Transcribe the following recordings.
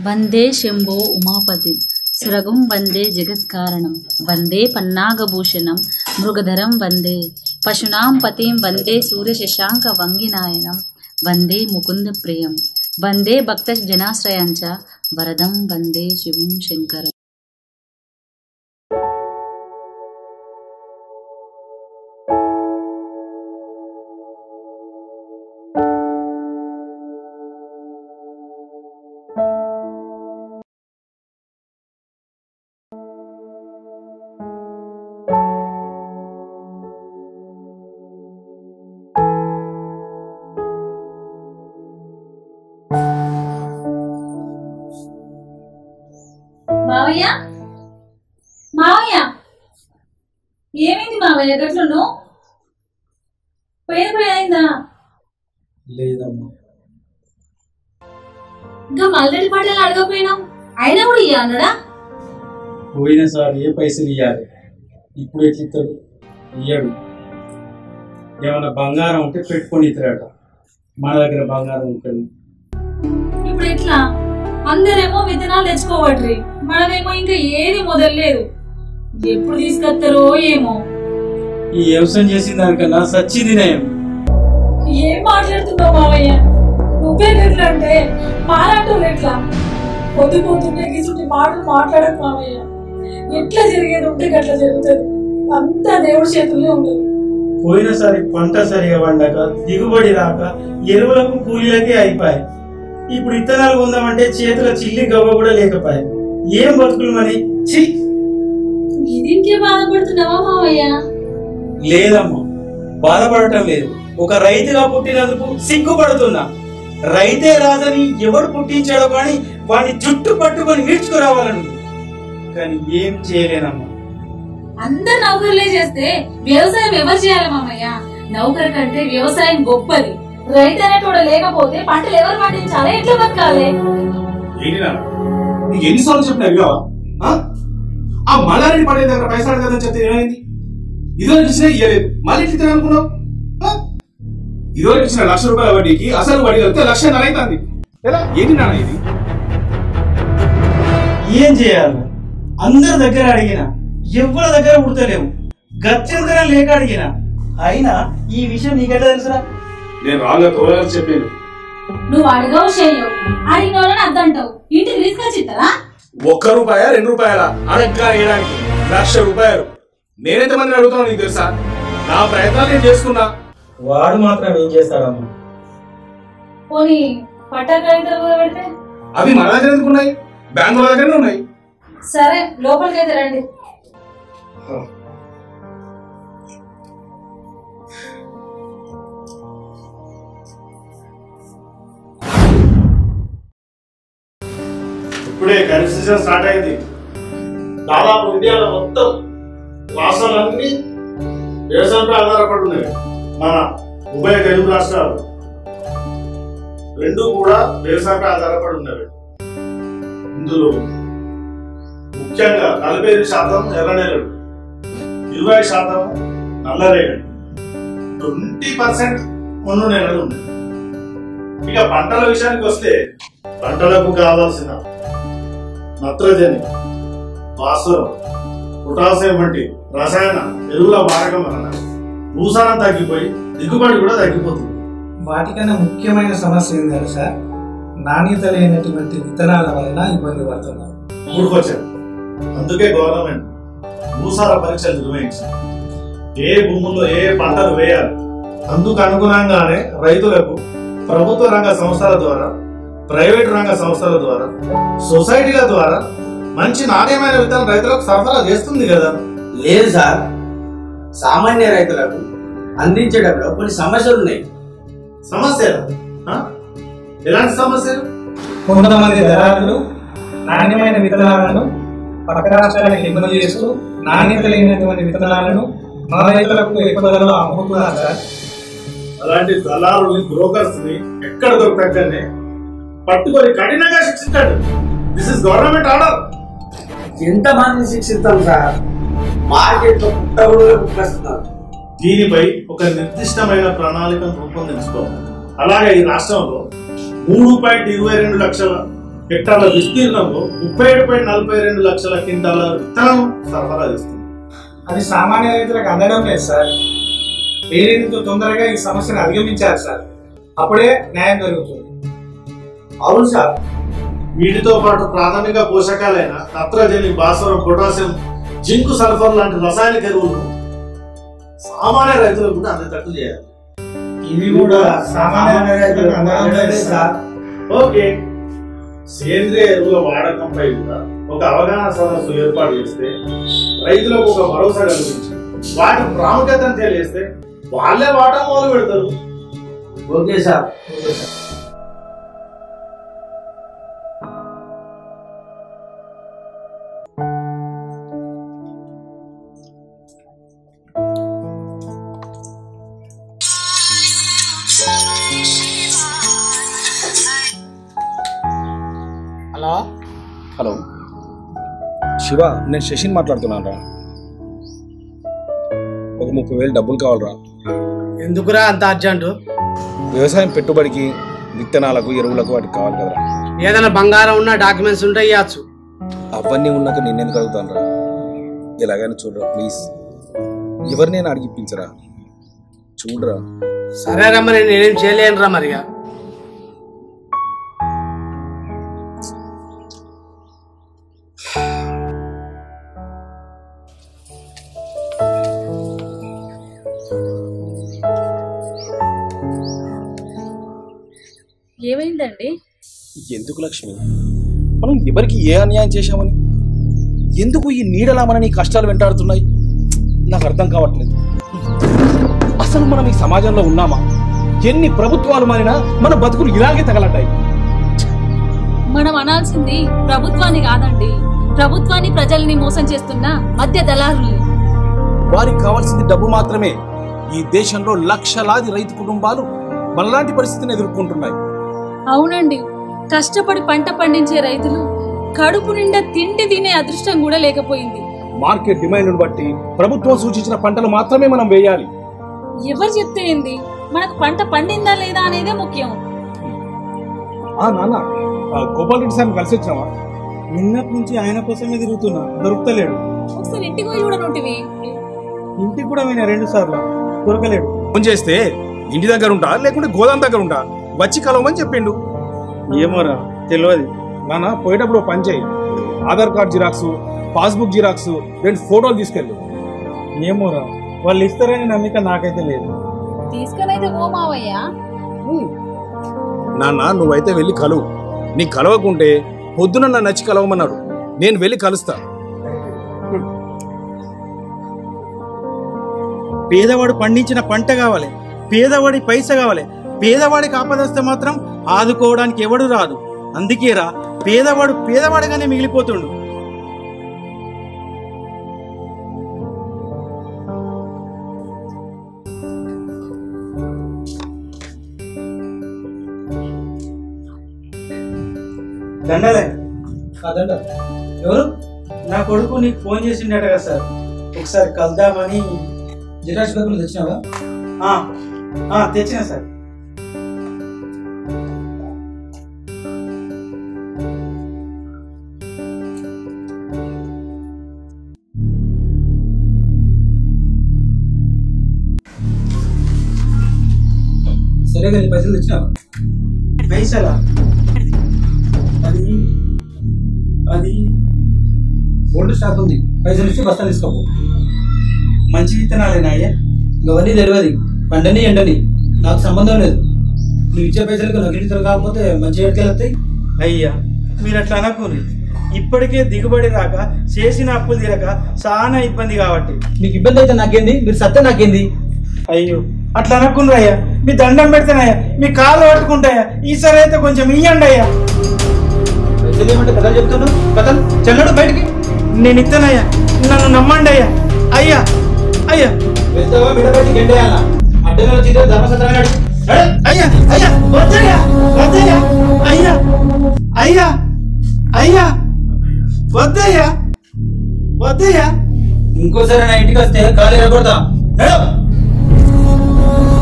వందే శంభో ఉమాపతిం సురగం వందే జగత్కారణం వందే పన్నాగభూషణం మృగధరం వందే పశునాం పతిం వందే సూర్యశశాంక వంగినాయనం వందే ముకుంద ప్రియం వందే భక్త జనాశ్రయంచ వరదం వందే శివం శంకరం మావయ్య మావయ్య ఏమైంది మావయ్య గట్లను పోయిన పోయిందా లేదమ్మా ఇంకా మల్లెడి పాటలు అడగపోయినాం అయినా కూడా ఇయ్య అన్నాడా పోయినసారి ఏ పైసలు ఇవ్వాలి ఇప్పుడు ఎట్లా ఇస్తాడు ఇయ్యడు ఏమన్నా బంగారం ఉంటే పెట్టుకొని ఇస్తాడట మన దగ్గర బంగారం ఉంటుంది ఇప్పుడు ఎట్లా అందరేమో విత్తనాలు తెచ్చుకోవట్రి మనమేమో ఇంకా ఏది మొదలలేదు ఎప్పుడు తీసుకొస్తారో ఏమో ఈ వ్యవసాయం చేసిన దానికన్నా సచ్చింది నయం ఏం మాట్లాడుతున్నావు మావయ్య నువ్వే ఎట్లా అంటే మాలాంటి ఎట్లా పొద్దు పొద్దున్నే గిసుంటి మాటలు మాట్లాడకు మావయ్య ఎట్లా జరిగేది ఉంటే అట్లా జరుగుతుంది అంతా దేవుడి చేతుల్లో ఉండదు పోయినసారి పంట సరిగా పండక దిగుబడి రాక ఎరువులకు కూలీలకే అయిపోయి ఇప్పుడు ఇత్తనాలు కొందామంటే చేతుల చిల్లి గవ్వ కూడా లేకపోయి ఏం బతుకులు మరి ఛీ ఇది ఇంకే బాధపడుతున్నావా మావయ్య లేదమ్మా బాధపడటం లేదు ఒక రైతుగా పుట్టినందుకు సిగ్గుపడుతున్నా రైతే రాదని ఎవడు పుట్టించాడో కానీ వాడిని జుట్టు పట్టుకొని ఈడ్చుకురావాలను కానీ ఏం చేయలేనమ్మా అందరు నౌకర్లే చేస్తే వ్యవసాయం ఎవరు చేయాలి మామయ్య నౌకర్ కంటే వ్యవసాయం గొప్పది రైతు అనేటోడు లేకపోతే పంటలు ఎవరు పండించాలి ఎట్లా బతకాలి ఏంటి నాన్న నీకు ఎన్నిసార్లు చెప్పినా విన్నావా ఆ? ఆ మల్లారెడ్డి పడే దగ్గర పైసలు అడగదని చెప్తే ఏమైంది ఇదివరకు ఇచ్చినా ఇయ్యలేదు మళ్ళీ ఇట్లా అనుకున్నావు ఆ? ఇదివరకు ఇచ్చిన లక్ష రూపాయల వడ్డీకి అసలు వడ్డీ కలిపితే లక్ష అవుతుంది ఎలా ఏంటి నాన్న ఇది ఏం చేయాలి అందరి దగ్గర అడిగిన ఎవరి దగ్గర పుడతలేవు గత్యంతరం లేక అడిగిన అయినా ఈ విషయం నీకెట్లా తెలుసురా నేను రాగా తోలాలని చెప్పాను నువ్వు అడగవు చేయవు అడిగిన వాళ్ళని అద్దంటావు ఇంటికి తీసుకొచ్చి ఇస్తారా ఒక్క రూపాయ రెండు రూపాయల అడగ్గా వేయడానికి లక్ష రూపాయలు నేనెంత మందిని అడుగుతాను నీకు తెలుసా నా ప్రయత్నాలు నేను చేసుకున్నా వాడు మాత్రం ఏం చేస్తాడమ్మా పోనీ పట్టాకాయితాలు కూడా పెడితే అవి మన దగ్గర ఎందుకు ఉన్నాయి బ్యాంకుల దగ్గరనే ఉన్నాయి సరే లోపలికైతే రండి ఇప్పుడే ఖరీఫ్ సీజన్ స్టార్ట్ అయింది దాదాపు ఇండియాలో మొత్తం రాష్ట్రాలన్నీ వ్యవసాయంపై ఆధారపడి ఉన్నాయి మన ఉభయ తెలుగు రాష్ట్రాలు రెండు కూడా వ్యవసాయంపై ఆధారపడి ఉన్నవి ఇందులో ముఖ్యంగా నలభై ఐదు శాతం ఎర్ర నేలలు ఇరవై శాతం నల్లరేగడి ట్వంటీ పర్సెంట్ మున్ను నేలలు ఉన్నాయి ఇక పంటల విషయానికి వస్తే పంటలకు కావాల్సిన నత్రజని భాస్వరం పొటాసియం వంటి రసాయన ఎరువుల వాడకం వలన భూసారం తగ్గిపోయి దిగుబడి కూడా తగ్గిపోతుంది వాటికన్నా ముఖ్యమైన సమస్య ఏంటి తెలుసా నాణ్యత లేనటువంటి విత్తనాల వలన ఇబ్బంది పడుతున్నారు ఊరుకొచ్చారు అందుకే గవర్నమెంట్ భూసార పరీక్షలు నిర్వహించింది ఏ భూముల్లో ఏ పంటలు వేయాలి అందుకు అనుగుణంగానే రైతులకు ప్రభుత్వ రంగ సంస్థల ద్వారా ప్రైవేట్ రంగ సంస్థల ద్వారా సొసైటీల ద్వారా మంచి నాణ్యమైన విత్తనం రైతులకు సరఫరా చేస్తుంది కదా లేదు సార్ సామాన్య రైతులకు అందించేటప్పుడు కొన్ని సమస్యలు ఉన్నాయి సమస్యలు ఆ? ఎలాంటి సమస్యలు కొంతమంది దళారులు నాణ్యమైన విత్తనాలను పక్క రాష్ట్రాలకు ఎగుమతి చేస్తూ నాణ్యత లేనటువంటి విత్తనాలను మన రైతులకు ఎక్కువ ధరలో అమ్ముతున్నారు సార్ అలాంటి దళారుల్ని బ్రోకర్స్ ని ఎక్కడ దొరకగానే పట్టుకొని కఠినంగా శిక్షించాడు దిస్ ఇస్ గవర్నమెంట్ ఆర్డర్ ఎంత మందిని శిక్షిస్తాం సార్ మార్కెట్ లో పుట్టగొడుగులు పుట్టేస్తున్నారు దీనిపై ఒక నిర్దిష్టమైన ప్రణాళికను రూపొందించుకోవాలి అలాగే ఈ రాష్ట్రంలో మూడు పాయింట్ ఇరవై రెండు లక్షల హెక్టార్ల విస్తీర్ణంలో ముప్పై ఏడు పాయింట్ నలభై రెండు లక్షల క్వింటాల విత్తనం సరఫరా చేస్తుంది అది సామాన్య రైతులకు అందడం లేదు సార్ వీలైనంత తొందరగా ఈ సమస్యను అధిగమించాలి సార్ అప్పుడే న్యాయం జరుగుతుంది అవును సార్ వీటితో పాటు ప్రాథమిక పోషకాలైన నత్రజని భాస్వరం పొటాషియం జింకు సల్ఫర్ లాంటి రసాయనిక ఎరువులు సామాన్య రైతులకు కూడా అందేటట్టు చేయాలి ఇవి కూడా సామాన్య రైతులకు అందడం లేదు సార్ ఓకే సేంద్రియ ఎరువుల వాడకంపై కూడా ఒక అవగాహన సదస్సు ఏర్పాటు చేస్తే రైతులకు ఒక భరోసా కల్పించి వాటి ప్రాముఖ్యతను తెలియజేస్తే వాళ్ళే వాడటం మొదలు పెడతారు okay sir hello hello Shiva నేను శశిని మాట్లాడుతున్నాను రా ఒక ముప్పై వేలు డబ్బులు కావాలరా ఎందుకురా అంత అర్జెంటు వ్యవసాయం పెట్టుబడికి విత్తనాలకు ఎరువులకు వాటికి కావాలి కదరా ఏదైనా బంగారం ఉన్న డాక్యుమెంట్స్ ఉంటే ఇవ్వచ్చు అవన్నీ ఉన్నాక నిన్నెందుకు అడుగుతాను రా ఎలాగైనా చూడరా ప్లీజ్ ఎవరినైనా అడిగిపించరా చూడరా సరే రమ్మ నేను నేనేం చేయలేనురా మరిగా ఏమైందండి ఎందుకు లక్ష్మి మనం ఎవరికి ఏ అన్యాయం చేశామని ఎందుకు ఈ నీడలా మన ఈ కష్టాలు వెంటాడుతున్నాయి నాకు అర్థం కావట్లేదు అసలు మనం ఈ సమాజంలో ఉన్నామా ఎన్ని ప్రభుత్వాలు మారినా మన బతుకులు ఇలాగే తగలడ్డాయి మనం అనాల్సింది ప్రభుత్వాన్ని కాదండి ప్రభుత్వాన్ని ప్రజల్ని మోసం చేస్తున్న మధ్య దళారుల్ని వారికి కావాల్సింది డబ్బు మాత్రమే ఈ దేశంలో లక్షలాది రైతు కుటుంబాలు మనలాంటి పరిస్థితిని ఎదుర్కొంటున్నాయి అవునండి కష్టపడి పంట పండించే రైతులు కడుపు నిండా తిండి తినే అదృష్టం కూడా లేకపోయింది మార్కెట్ డిమాండ్ను బట్టి ప్రభుత్వం సూచించిన పంటలు మాత్రమే మనం వేయాలి ఎవరు చెప్తే ఏంది మనకు పంట పండిందా లేదా అనేదే ముఖ్యం ఆ నాన్న ఆ గోపాల్ రెడ్డి సార్ని కలిసి వచ్చావా నిన్నటి నుంచి ఆయన కోసమే తిరుగుతున్నా దొరుకుతలేడు ఒకసారి ఇంటికి పోయి చూడనుంటివి ఇంటికి కూడా పోయినా రెండు సార్లు దొరకలేడు ఫోన్ చేస్తే ఇంటి దగ్గర ఉంటా లేకుంటే గోదాం దగ్గర ఉంటా వచ్చి కలవమని చెప్పిండు ఏమోరా తెలియదు నాన్న పోయేటప్పుడు ఓ పని చేయి Aadhaar card xerox passbook xerox రెండు ఫోటోలు తీసుకెళ్ళు ఏమోరా వాళ్ళు ఇస్తారని నమ్మిక నాకైతే లేదు తీసుకునైతే ఓ మావయ్య నాన్న నువ్వైతే వెళ్ళి కలువు నీ కలవకుంటే పొద్దున నన్ను నచ్చి కలవమన్నాడు నేను వెళ్ళి కలుస్తా పేదవాడు పండించిన పంట కావాలి పేదవాడి పైస కావాలి పేదవాడికి ఆపదస్తే మాత్రం ఆదుకోవడానికి ఎవడు రాదు అందుకేరా పేదవాడు పేదవాడిగానే మిగిలిపోతుండు దండలే కాదండ ఎవరు నా కొడుకు నీకు ఫోన్ చేసిండట కదా సార్ ఒకసారి కలుద్దామని జిరాక్స్ పేపర్లు తెచ్చినావా ఆ, ఆ, తెచ్చిన సార్ సరే కానీ పైసలు తెచ్చినావా పైసలా అది అది గోల్డ్ స్టాక్ ఉంది పైసలు ఇచ్చి బస్తాలు తీసుకోపో మంచి విత్తనాలేనా అయ్యా అవన్నీ తెలియదు పండని ఎండని నాకు సంబంధం లేదు నువ్వు ఇచ్చే పైసలకు నకిలీతలు కాకపోతే మంచి ఏడుకెళ్ళి వస్తాయి అయ్యా మీరు అట్లా అనకూరి ఇప్పటికే దిగుబడి రాక చేసిన అప్పులు తీరక చాలా ఇబ్బంది కాబట్టి మీకు ఇబ్బంది అయితే నాకేంది మీరు సత్తే నాకేంది అయ్యో అట్లా అనకుండా అయ్యా మీ దండం పెడతానయ్యా మీ కాళ్ళు పట్టుకుంటాయా ఈసారి అయితే కొంచెం ఇయ్యండి అయ్యా పైసలు ఏమంటే కథలు చెప్తున్నావు కథలు చెల్లడు బయటికి నేను ఇస్తానయ్యా నన్ను నమ్మండి అయ్యా అయ్యా అయ్యా వెళ్తావా బిడ్డ బయటికి ఎండేయాలా అడ్డగా వచ్చి ధర్మసత్రాన్ని అడుగు నడు. అయ్యా అయ్యా వద్దయ్యా వద్దయ్యా అయ్యా అయ్యా అయ్యా వద్దయ్యా వద్దయ్యా ఇంకోసారి నా ఇంటికి వస్తే కాలు ఎరగొడతా నడు.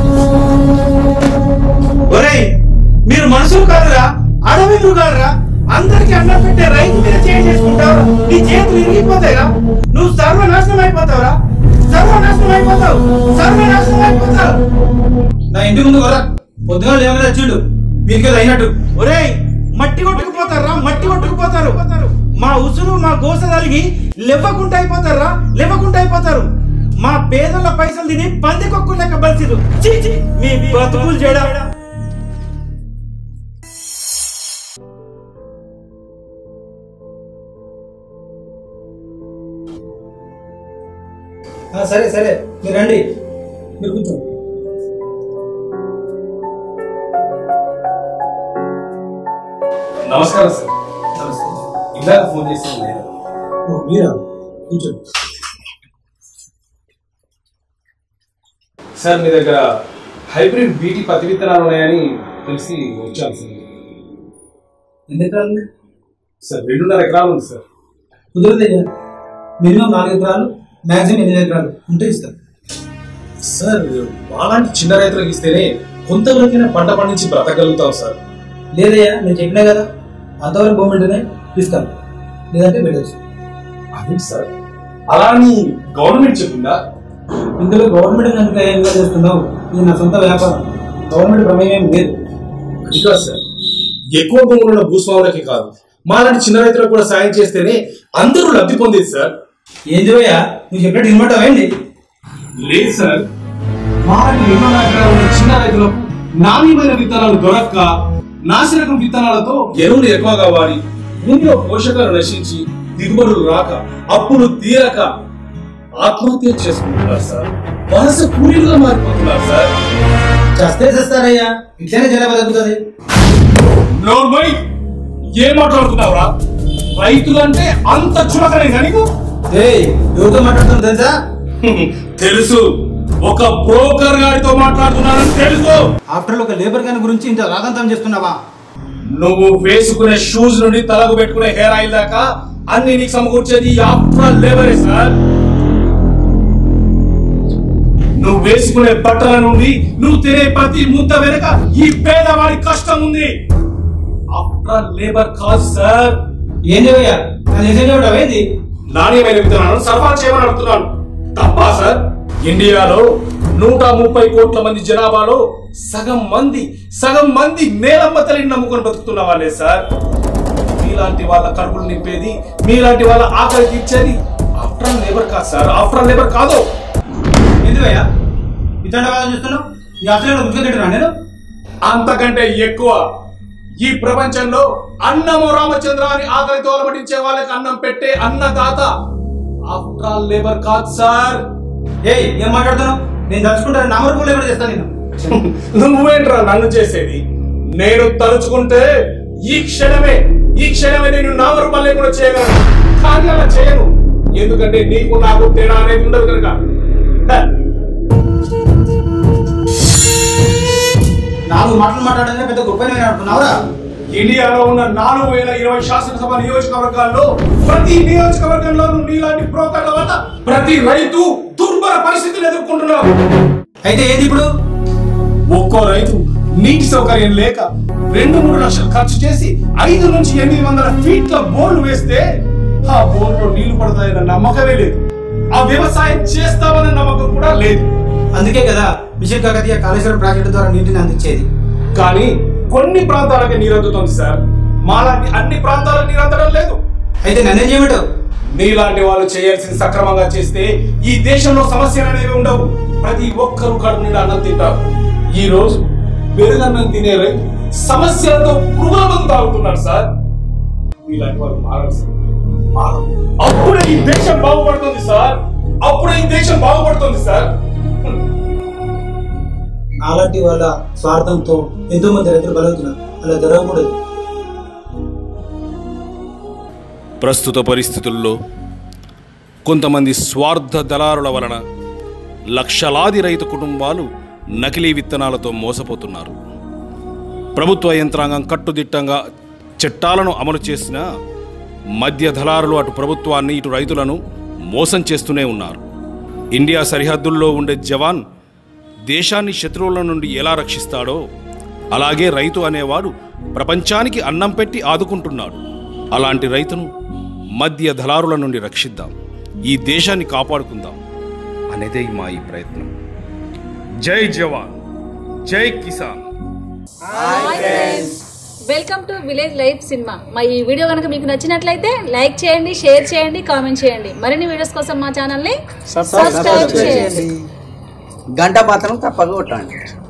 ఒరేయ్ మీరు మనుషులు కాదురా అడవి మృగాలురా అందరికి అన్నం పెట్టే రైతు మీద చేయి చేసుకుంటావురా నీ చేతులు ఇరిగిపోతాయిరా నువ్వు సర్వనాశనం అయిపోతావురా సర్వనాశనం అయిపోతావు సర్వనాశనం అయిపోతావు నా ఇంటి ముందు వర పొద్దుగా లేవని వచ్చిండు మీకే అయినట్టు ఒరేయ్ మట్టి కొట్టుకుపోతారా మట్టి కొట్టుకుపోతారు మా ఉసురు మా గోస తలిగి లెవ్వకుండా అయిపోతారా లెవ్వకుండా అయిపోతారు మా పేదల పైసలు తిని పంది కొక్కు లెక్క బలిసిరు చీ, చీ, మీ బతుకులు చేయడా ఆ, సరే సరే మీరు రండి మీరు కూర్చో నమస్కారం సార్ ఇందాక ఫోన్ చేసిన నేను ఓ, మీరా కూర్చో సార్ మీ దగ్గర హైబ్రిడ్ బీటీ పత్తి విత్తనాలు ఉన్నాయని తెలిసి వచ్చాను సార్ ఎన్ని ఎకరాలు సార్ రెండున్నర ఎకరాలు ఉంది సార్ కుదిరితే మినిమం నాలుగు ఎకరాలు మ్యాక్సిమం ఎనిమిది ఎకరాలు ఉంటే ఇస్తారు సార్ మాలాంటి చిన్న రైతులకు ఇస్తేనే కొంతవరకైనా పంట పండించి బ్రతకగలుగుతాం సార్ లేదయ్యా నేను చెప్పినా కదా అంతవరకు గవర్నమెంట్నే ఇస్తాను లేదంటే పెట్టచ్చు అదేంటి సార్ అలా అని గవర్నమెంట్ చెప్పిందా ఇందులో గవర్నమెంట్ కనుక ఏం చేస్తున్నావు ఇది నా సొంత వ్యాపారం గవర్నమెంట్ ప్రమేయం ఏం లేదు అది కాదు సార్ ఎక్కువ భూములు ఉన్న భూస్వాములకి కాదు మాలాంటి చిన్న రైతులకు కూడా సాయం చేస్తేనే అందరూ లబ్ధి పొందేది సార్ ఏంది భయ్యా నువ్వు చెప్పినట్టు ఇన్వర్ట్ అవ్వండి లేదు సార్ మాలాంటి రెండున్నర ఎకరాలు ఉన్న చిన్న రైతులకు నాణ్యమైన విత్తనాలు దొరక్క నాశనకం విత్తనాలతో ఎరువులు ఎక్కువగా వాడి భూమిలో పోషకాలు నశించి దిగుబడులు రాక అప్పులు తీరక ఆత్మహత్య చేసుకుంటున్నారు సార్ వలస కూలీలుగా మారిపోతున్నారు సార్ చస్తే చేస్తారయ్యా ఇట్లనే జనాభా తగ్గుతుంది నోర్మై ఏం మాట్లాడుతున్నావురా రైతులంటే అంత చులకనే నీకు ఏయ్ ఎవరితో మాట్లాడుతున్నావు తెలుసా తెలుసు ఒక బ్రోకర్ గారితో మాట్లాడుతున్నానని తెలుసు ఆఫ్టర్ ఒక లేబర్ గాని గురించి ఇంత రాగంతం చేస్తున్నావా నువ్వు వేసుకునే షూస్ నుండి తలకు పెట్టుకునే హెయిర్ ఆయిల్ దాకా అన్ని నీకు సమకూర్చేది ఆఫ్టర్ లేబరే సార్ నువ్వు వేసుకునే బట్టల నుండి నువ్వు తినే ప్రతి ముద్ద వెనక ఈ పేదవాడి కష్టం ఉంది ఆఫ్టర్ లేబర్ కాదు సార్ ఏంది భయ్యా నన్ను నిజం చెప్పడం ఏంది నాణ్యమైన విత్తనాలను సరఫరా చేయమని అడుగుతున్నాను తప్పా సార్ ఇండియాలో నూట ముప్పై కోట్ల మంది జనాభాలో సగం మంది సగం మంది నేలమ్మ తల్లిని నమ్ముకొని బతుకుతున్న వాళ్ళే సార్ మీలాంటి వాళ్ళ కడుపులు నింపేది మీలాంటి వాళ్ళ ఆకలి తీర్చేది ఆఫ్టర్ లేబర్ కాదు సార్ ఆఫ్టర్ లేబర్ కాదు ఏంది భయ్యా ఇతర వాదం చేస్తున్నావు ఈ ఆస్ట్రేలియా గుర్తు తింటున్నా నేను అంతకంటే ఎక్కువ ఈ ప్రపంచంలో అన్నము రామచంద్ర అని ఆకలితో అలమటించే వాళ్ళకి అన్నం పెట్టే అన్నదాత ఆఫ్టర్ లేబర్ కాదు సార్ ఏయ్ ఏం మాట్లాడుతున్నావు నేను తలుచుకుంటాను నామరూపం లేకుండా చేస్తాను నేను నువ్వేంట్రా నన్ను చేసేది నేను తలుచుకుంటే ఈ క్షణమే ఈ క్షణమే నేను నామరూపాలు లేకుండా చేయగలను కానీ అలా చేయను ఎందుకంటే నీకు నాకు తేడా అనేది ఉండదు కనుక హ, నాలుగు మాటలు మాట్లాడగానే పెద్ద గొప్ప అనుకున్నావురా ఇండియాలో ఉన్న నాలుగు వేల ఇరవై శాసనసభ నియోజకవర్గాల్లో ప్రతి నియోజకవర్గంలోనూ నీలాంటి బ్రోకర్ల వల్ల ప్రతి రైతు దుర్భర పరిస్థితులు ఎదుర్కొంటున్నారు అయితే ఏంది ఇప్పుడు ఒక్కో రైతు నీటి సౌకర్యం లేక రెండు మూడు లక్షలు ఖర్చు చేసి ఐదు నుంచి ఎనిమిది వందల ఫీట్ల బోర్లు వేస్తే ఆ బోర్లో నీళ్లు పడతాయన్న నమ్మకమే లేదు ఆ వ్యవసాయం చేస్తామన్న నమ్మకం కూడా లేదు అందుకే కదా మిషన్ కాకతీయ కాళేశ్వరం ప్రాజెక్టు ద్వారా నీటిని అందించేది కానీ కొన్ని ప్రాంతాలకి నీరు అందుతుంది సార్ మాలాంటి అన్ని ప్రాంతాలకు నీరు అందడం లేదు అయితే నన్నేం చేయమంటావు నీలాంటి వాళ్ళు చేయాల్సింది సక్రమంగా చేస్తే ఈ దేశంలో సమస్యలు అనేవి ఉండవు ప్రతి ఒక్కరూ కడుపు నిండా అన్నం తింటారు ఈ రోజు పెరుగన్నం తినే రైతు సమస్యలతో పురుగుల మందు తాగుతున్నారు సార్ మీలాంటి వాళ్ళు మారరు సార్ మారరు. అప్పుడే ఈ దేశం బాగుపడుతుంది సార్ అప్పుడే ఈ దేశం బాగుపడుతుంది సార్ అలాంటి వాళ్ళ స్వార్థంతో ఎంతో మంది రైతులు బలవుతున్నారు అలా జరగకూడదు ప్రస్తుత పరిస్థితుల్లో కొంతమంది స్వార్థ దళారుల వలన లక్షలాది రైతు కుటుంబాలు నకిలీ విత్తనాలతో మోసపోతున్నారు ప్రభుత్వ యంత్రాంగం కట్టుదిట్టంగా చట్టాలను అమలు చేసిన మధ్య దళారులు అటు ప్రభుత్వాన్ని ఇటు రైతులను మోసం చేస్తూనే ఉన్నారు ఇండియా సరిహద్దుల్లో ఉండే జవాన్ దేశాన్ని శత్రువుల నుండి ఎలా రక్షిస్తాడో అలాగే రైతు అనేవాడు ప్రపంచానికి అన్నం పెట్టి ఆదుకుంటున్నాడు అలాంటి రైతును మధ్య దళారుల నుండి రక్షిద్దాం ఈ దేశాన్ని కాపాడుకుందాం అనేదే మా ఈ ప్రయత్నం జై జవాన్ జై కిసాన్ welcome to village life cinema మా ఈ వీడియో కనుక మీకు నచ్చినట్లయితే లైక్ చేయండి షేర్ చేయండి కామెంట్ చేయండి మరిన్ని వీడియోస్ కోసం మా ఛానల్ని సబ్స్క్రైబ్ చేయండి గంట మాత్రం తప్పక కొట్టండి